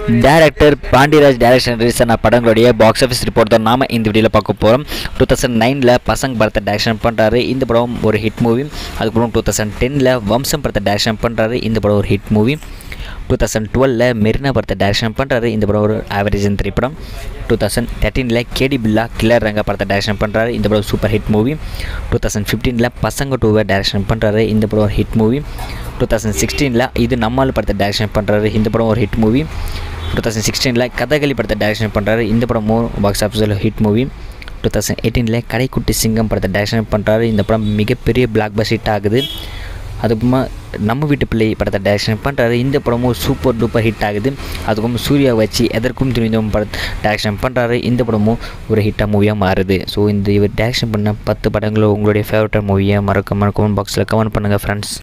director Pandiraj direction ரிலீஸான படங்களுடைய box office report தான் நாம இந்த வீடியோவில் பார்க்க போகிறோம் டூ தௌசண்ட் நைனில் பசங்க படத்தை டைரக்ஷன் பண்ணுறாரு இந்த படம் ஒரு ஹிட் மூவி அதுக்கப்புறம் டூ தௌசண்ட் டெனில் வம்சம் படத்தை டைரக்ஷன் பண்ணுறாரு இந்த படம் ஒரு ஹிட் மூவி டூ தௌசண்ட் டுவெலில் மெரினா படத்தை டைரக்ஷன் பண்ணுறாரு இந்த படம் ஒரு ஆவரேஜன் திரைப்படம் டூ தௌசண்ட் தேர்ட்டீனில் கேடி பில்லா கில்லர் ரங்க படத்தை டைரக்ஷன் பண்ணுறாரு இந்த படம் super hit movie two thousand ஃபிஃப்டீனில் பசங்க டூவை டைரக்ஷன் பண்ணுறாரு இந்த படம் ஒரு ஹிட் மூவி டூ தௌசண்ட் சிக்ஸ்டீனில் இது நம்மால் படத்தை டைரக்ஷன் பண்ணுறாரு இந்த படம் ஒரு ஹிட் மூவி டூ தௌசண்ட் சிக்ஸ்டீனில் கதகளி படத்தை டைரக்ஷன் பண்ணுறாரு இந்த படமும் பாக்ஸ் ஆஃபீஸில் ஹிட் மூவி டூ தௌசண்ட் எயிட்டீனில் கடைக்குட்டி சிங்கம் படத்தை டைரக்ஷன் பண்ணுறாரு இந்த படம் மிகப்பெரிய பிளாக் பஸ் ஹிட் ஆகுது அதுக்கப்புறமா நம்ம வீட்டு பிள்ளை படத்தை டைரக்ஷன் பண்ணுறாரு இந்த படமும் சூப்பர் டூப்பர் ஹிட் ஆகுது அதுக்கப்புறம் சூர்யா வச்சு எதற்கும் துணிந்தோம் படம் டைரக்ஷன் பண்ணுறாரு இந்த படமும் ஒரு ஹிட்டாக மூவியாக மாறுது ஸோ இந்த இவர் டைரக்ஷன் பண்ண பத்து படங்களும் உங்களுடைய ஃபேவரட் மூவியை மறக்க மறக்க கமெண்ட் பாக்ஸில் கமெண்ட் பண்ணுங்கள் ஃப்ரெண்ட்ஸ்